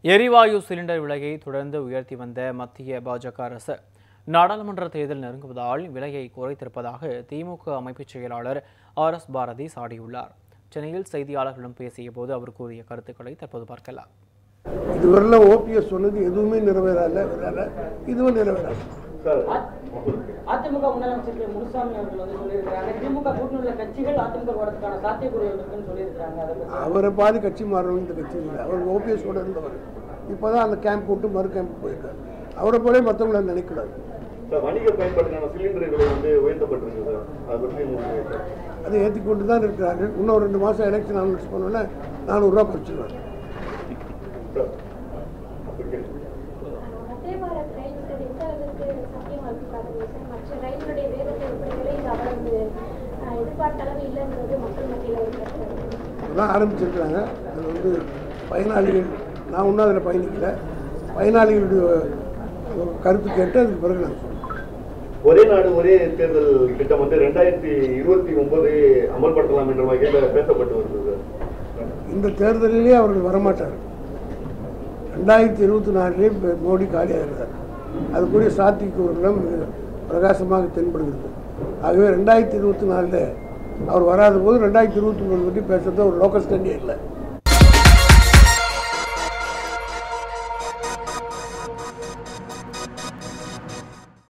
எரிவாயு சிலிண்டர் விலையை தொடர்ந்து உயர்த்தி வந்த மத்திய பாஜக அரசு நாடாளுமன்ற தேர்தல் நெருங்குவதால் விலையை குறைத்திருப்பதாக திமுக அமைப்புச் செயலாளர் ஆர் எஸ் பாரதி சாடியுள்ளார் சென்னையில் செய்தியாளர்களிடம் பேசிய போது அவர் கூறிய கருத்துக்களை தற்போது பார்க்கலாம் இதுவரையிலும் ஓபிஎஸ் சொன்னது எதுவுமே நிறைவேறல வேற இதுவும் நிறைவேறாது அதிமுக முதலமைச்சர் திரு முனுசாமி அவர்கள் வந்து சொல்லியிருக்காங்க திமுக கூட்டணி உள்ள கட்சிகள் அதிமுக வரதுக்கான சாத்தியக்கூறுகள் இருக்குன்னு சொல்லியிருக்காங்க அதை பத்தி அவரை பாதி கட்சி மாறணும் இந்த கட்சி இல்லை அவர் ஓபிஎஸ் கூட இருந்தவர் இப்போ தான் அந்த கேம்ப் விட்டு மறு கேம்ப் போயிருக்காரு அவரை போலே மற்றவங்கள நினைக்கூடாது சார் வணிக பயன்பாட்டுக்கான சிலிண்டர் விலை வந்து உயர்த்தப்பட்டிருக்கு சார் அதை பற்றி உங்களுக்கு அதை ஏற்றி கொண்டு தான் இருக்கிறார்கள் இன்னும் ரெண்டு மாதம் எலெக்ஷன் அனௌன்ஸ் பண்ணோன்னே நானூறுரூவா குறைச்சிடுவார் சார் அப்படி கேள்வி. வந்தே பாரத் ரயில் விட்டது எந்த அளவுக்கு சாத்தியமா இருக்கு பாருங்க சார் மற்ற ரயிலுடைய வேகத்தை எப்படி விரைந்து அவ்வளவு அஹ், எதிர்பார்த்த அளவு இல்லைன்றது மக்கள் மத்தியில் இருக்கிறது இப்பதான் ஆரம்பிச்சிருக்கிறாங்க அது வந்து பயனாளிகள் நான் ஒன்றும் அதில் பயணிக்கல பயனாளிகளுடைய ஒரு கருத்து கேட்டு அதுக்கு பிறகு நான் சொல்றேன் ஒரே நாடு ஒரே தேர்தல் திட்டம் வந்து ரெண்டாயிரத்தி இருபத்தி ஒன்பது அமல்படுத்தலாம் என்ற வகையில் பேசப்பட்டு வருது சார் இந்த தேர்தலிலே அவர்கள் வரமாட்டார்கள் ரெண்டாயிரத்தி இருபத்தி நாலுலேயே மோடி காலியாகிறார் அதுக்குரிய சாத்தியக்கூறுகளும் மிக பிரகாசமாக தென்படுகிறது ஆகவே ரெண்டாயிரத்தி இருபத்தி நாலில் அவர் வராத போது ரெண்டாயிரத்தி இருபத்தி ஒன்பது பற்றி பேசுறது ஒரு லோக்கல் ஸ்டண்டியே இல்லை